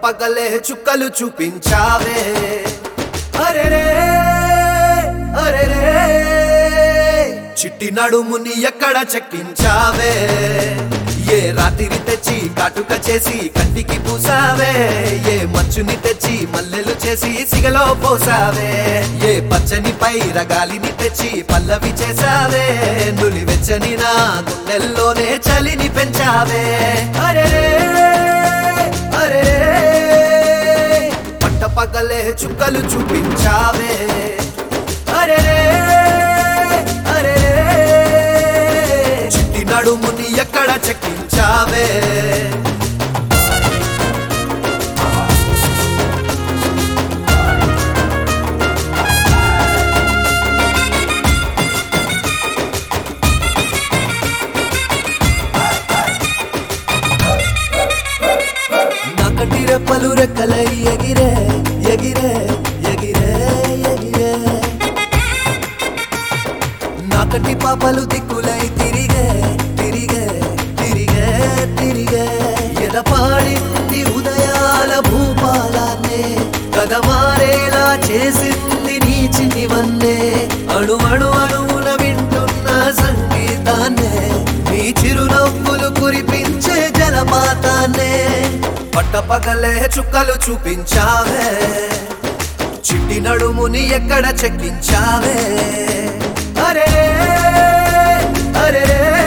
పగలే చుక్కలు చూపించావే అరే రే అరే రే చిట్టి నడుముని ఎక్కడ చెక్కించావే ఏ రాత్రి తెచ్చి కాటుక చేసి కంటికి పూసావే ఏ మంచుని తెచ్చి మల్లెలు చేసి సిగలో పోసావే ఏ పచ్చని పై రగాలిని తెచ్చి పల్లవి చేసావే నులి వెచ్చని నా గుండెల్లోనే చలిని పెంచావే అరే రే, అరే రే, పట్ట పగలే చుక్కలు చూపించావే అరే రే, అరే రే, చిట్టి నడుముని ఎక్కడ చెక్కించావే నకటి రెప్పలు రెక్కలై ఎగిరే ఎగిరే ఎగిరే ఎగిరే నాకటి పాపలు దిక్కులై తిరిగే తిరిగే తిరిగే తిరిగే ఎదపాడింది ఉదయాల భూపాలాన్నే కదమారేలా చేసింది నీ చిన్నివన్నే అణు అణు అణువున వింటున్న సంగీతాన్నే నీ చిరునవ్వులు కురిపించే జలపాతాన్నే పట్టపగలే చుక్కలు చూపించావే చిట్టి నడుముని ఎక్కడ చెక్కించావే అరే అరే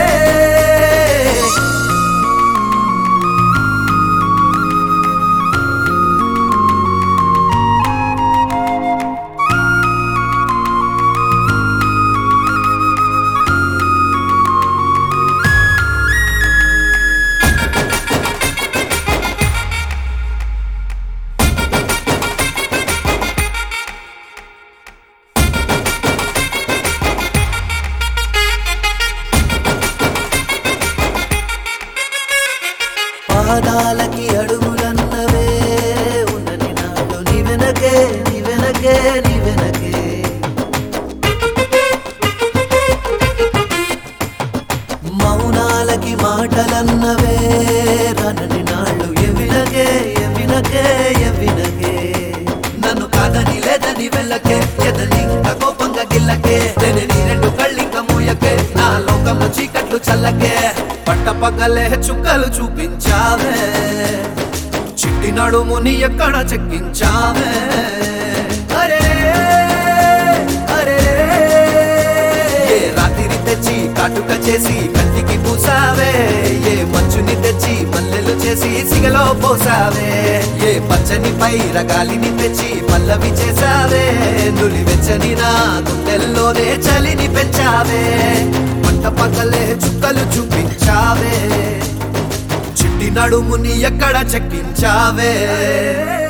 పాదాలకి అడుగులన్నవే ఉన్నని నాడు నీ వెనకే నీ వెనకే నీ వెనకే మౌనాలకి మాటలన్నవే రనని నాళ్ళు ఎవినకే ఎవినకే ఎవినకే నన్ను కాదని లేదని వెళ్ళకే ఎదనింక కోపంగా గిల్లకే నేను నీ రెండు కళ్ళింక మూయకే నా లోకము చీకట్లు చల్లకే పట్ట పగలే చుక్కలు చూపించావే చిట్టి నడుముని ఎక్కడ చెక్కించావే అరే అరే ఏ రాత్రి తెచ్చి కాటుక చేసి కంటికి పూసావే ఏ మంచుని తెచ్చి మల్లెలు చేసి సిగలో పోసావే ఏ పచ్చని పై రగాలిని తెచ్చి పల్లవి చేసావే నులి వెచ్చని నా గుండెల్లోనే చలిని పెంచావే పంట పగలే చుక్కలు చూపించావే చిట్టి నడుముని ఎక్కడ చెక్కించావే